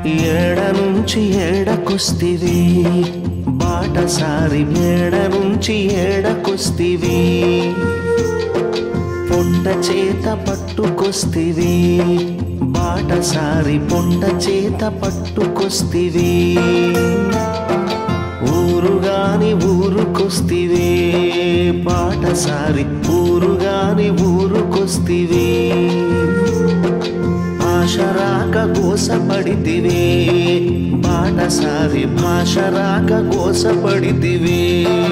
ఏడ నుంచి ఏడకొస్తివి బాటసారి మేడ నుంచి ఏడకొస్తివి పొట్ట చేత పట్టుకొస్తివి బాటసారి పొట్ట చేత పట్టుకొస్తివి ఊరుగాని ఊరుకొస్తివి బాటసారి ఊరుగాని ఊరుకొస్తివి భాషరాక కోసపడితివి బాటసారి భాషరాక కోసపడితివి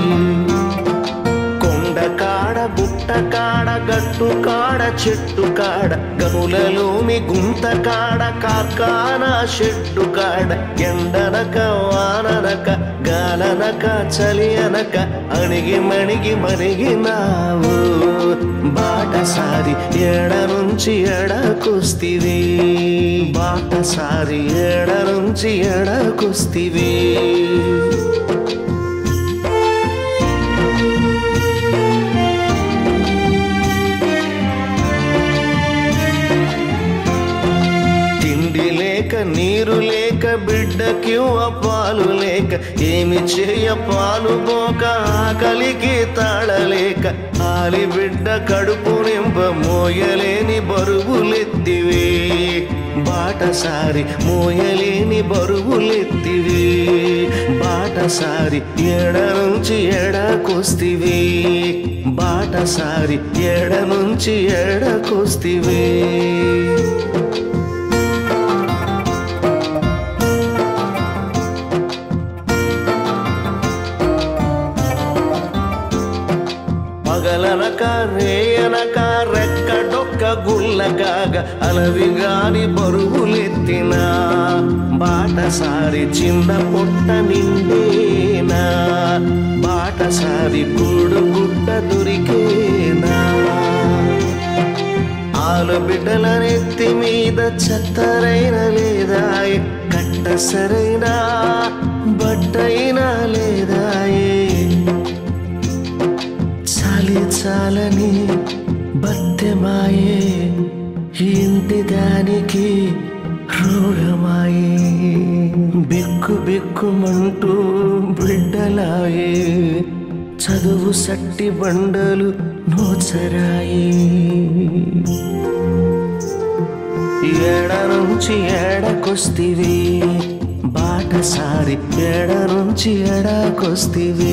కొండ కాడ గుట్ట కాడ గట్టు కాడ చెట్టు కాడ గనులలోని గుంత కాడ కార్ఖాన షెడ్డు కాడ ఎండనక వాననక గాలనక చలి అనక అణిగి మణిగి మణిగినావు బాటసారి ఎడ నుంచి ఎడకొస్తివి బాటసారి ఎడ నుంచి ఎడకొస్తివి తిండి లేక నీరు లేక బిడ్డకి పాలు లేక ఏమి చేయ పాలు పోక ఆకలికి తాళలేక ఆలి బిడ్డ కడుపు నింప మోయలేని బరువులెత్తివి బాటసారి మోయలేని బరువులెత్తివి బాటసారి ఎడ నుంచి ఎడకొస్తివి బాటసారి ఎడ నుంచి ఎడకొస్తివి పగలనక రేయనక రెక్క డొక్క గుల్లగాగ అలవిగాని బరువులెత్తిన బాటసారి చిన్న పొట్ట నిండేనా బాటసారి గూడు గుడ్డ దొరికేనా ఆలు బిడ్డల నెత్తి మీద చెత్తరైన లేదాయే కట్ట సరైన బట్టైనా లేదాయే చాలి చాలని బత్తెమాయే ఇంటి దానికి రోగమాయే బిక్కు బిక్కుమంటూ బిడ్డలాయే చదువు సట్టి బండలు నోచరాయే ఏడ నుంచి ఏడకొస్తివి బాటసారి ఏడ నుంచి ఎడకొస్తివి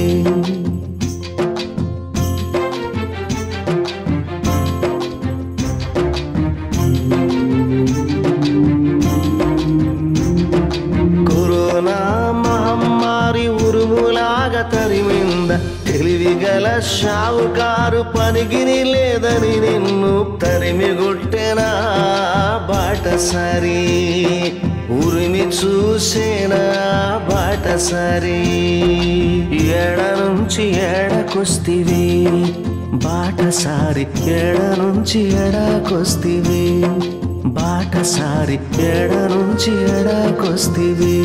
కరోనా మహమ్మారి ఉరుములాగా తరిమింద తెలివిగల షావుకారు పనికిని లేదని నిన్ను తరిమి కొట్టెనా బాటసారి ఉరిమి చూసేనా బాటసారి ఎడ నుంచి ఎడకొస్తివి బాటసారి ఎడ నుంచి ఎడకొస్తివి బాటసారి ఎడ నుంచి ఎడకొస్తివి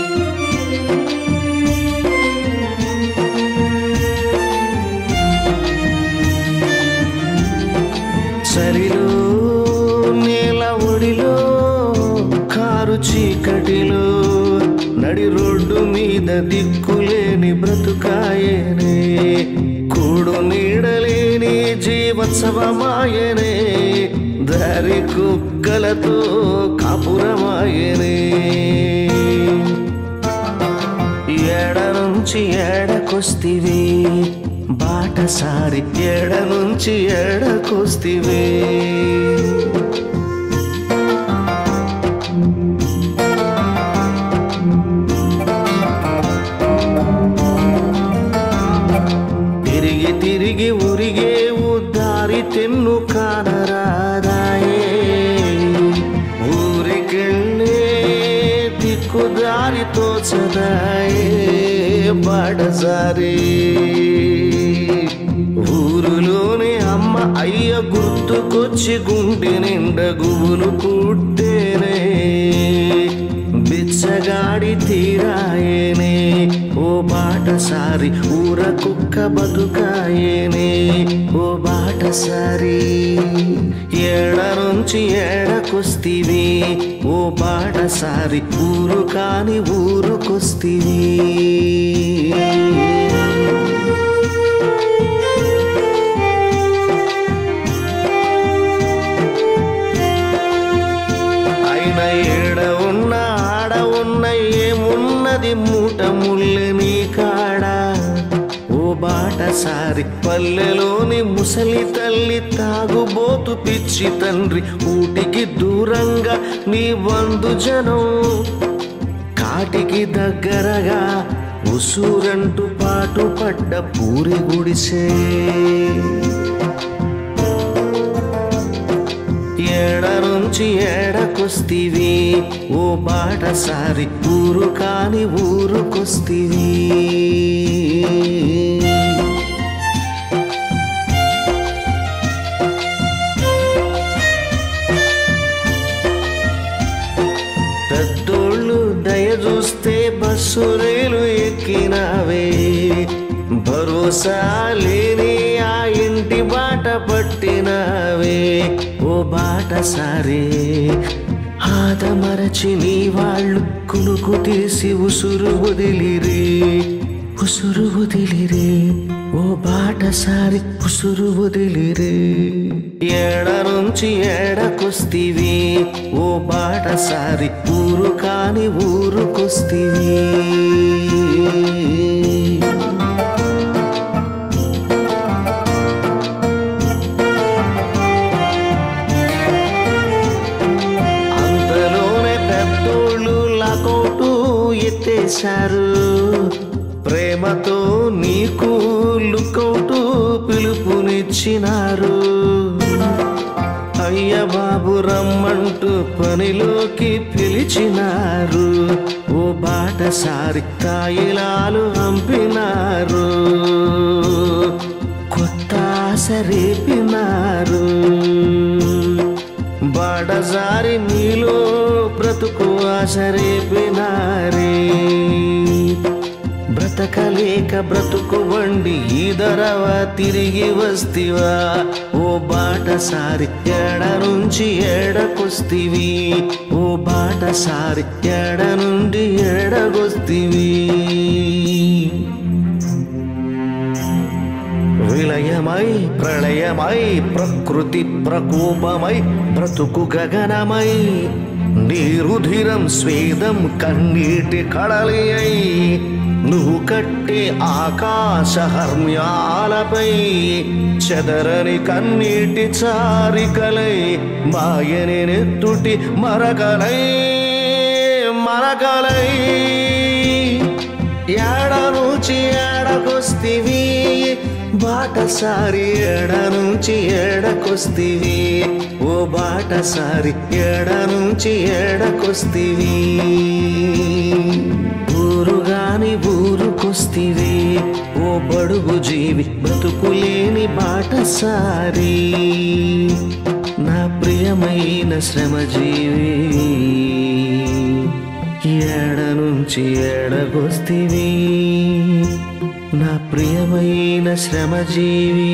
చలిలో నేల ఒడిలో కారు చీకటిలో నడి రోడ్డు మీద దిక్కులేని బ్రతుకాయనే కూడు నీడలేని జీవోత్సవమాయనే దారి కుక్కలతో కాపురమాయనే ఎడ నుంచి ఎడకొస్తివి బాటసారి ఎడ నుంచి ఎడకొస్తివి తిరిగి తిరిగి ఉరిగే దారి తెన్ను కానరాదాయే ఊరికెళ్ళే దిక్కు దారి తోచదాయే బాడసారి ఊరులోని అమ్మ అయ్య గుర్తుకొచ్చి గుండె నిండా గుబులు పుట్టేనే బిచ్చగాడి తీరాయేనే ఓ బాటసారి ఊర కుక్క బతుకాయేనే ఓ బాటసారి ఏడ నుంచి ఏడకొస్తివి ఓ ఓ బాటసారి ఊరు కాని ఊరుకొస్తివి ఆయన ఏడ ఉన్న ఆడ ఉన్న ఏమున్నది మూట ముళ్ళు నీ కాడ ఓ బాటసారి పల్లెలోని ముసలి తల్లి తాగుబోతు పిచ్చి తండ్రి ఊటికి దూరంగా నీ వందు జనం కాటికి దగ్గరగా ఉసూరంటూ పాటు పడ్డ పూరి గుడిసే ఏడ నుంచి ఏడకొస్తివి ఓ బాటసారి ఊరు కాని ఊరుకొస్తివి పెద్దోళ్ళు దయ చూస్తే బస్సు రైలు ఎక్కినావే భరోసా లేని ఆ ఇంటి బాట పట్టినావే ఓ బాట సారే ఆదమరచి నీ వాళ్ళు కునుకు తీసి ఉసురు వదిలిరే ఉసురు వదిలిరే ఓ బాటసారి ఉసురు వదిలిరే ఏడ నుంచి ఏడకొస్తివి ఓ బాటసారి ఊరు కాని ఊరుకొస్తివి అంతలోనే పెద్దోళ్ళు లాకౌటు ఎత్తేశారు ప్రేమతో నీకు లుకౌటు పిలుపునిచ్చినారు అయ్య బాబు రమ్మంటూ పనిలోకి పిలిచినారు ఓ బాటసారి తాయిలాలు పంపినారు కొత్త ఆశ రేపినారు బాడజారి నీలో బ్రతుకు ఆశ రేపినారే బ్రతకలేక బ్రతుకు వండి ఈదరవ తిరిగి వస్తివా ఓ బాటసారి ఏడ నుంచి ఏడకొస్తివి ఓ బాటసారి ఏడ నుండి ఏడగొస్తివి విలయమై ప్రళయమై ప్రకృతి ప్రకోపమై బ్రతుకు గగనమై నీరుధిరం స్వేదం కన్నీటి కడలి అయి నువ్వు కట్టే ఆకాశ హర్మ్యాలపై చెదరని కన్నీటి చారికలై మాయని నెత్తుటి మరకలై మరకలై ఏడ నుంచి ఏడకొస్తివి బాటసారి ఏడ నుంచి ఏడకొస్తివి ఓ బాటసారి ఏడ నుంచి ఏడకొస్తివి ఊరుగాని ఊరుకొస్తివి ఓ బడుగు జీవి బ్రతుకులేని బాటసారి నా ప్రియమైన శ్రమజీవి ఏడ నుంచి ఏడగొస్తివి నా ప్రియమైన శ్రమజీవి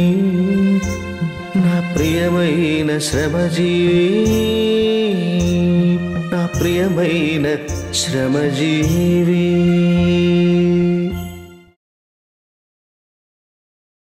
నా ప్రియమైన శ్రమజీవి నా ప్రియమైన శ్రమజీవి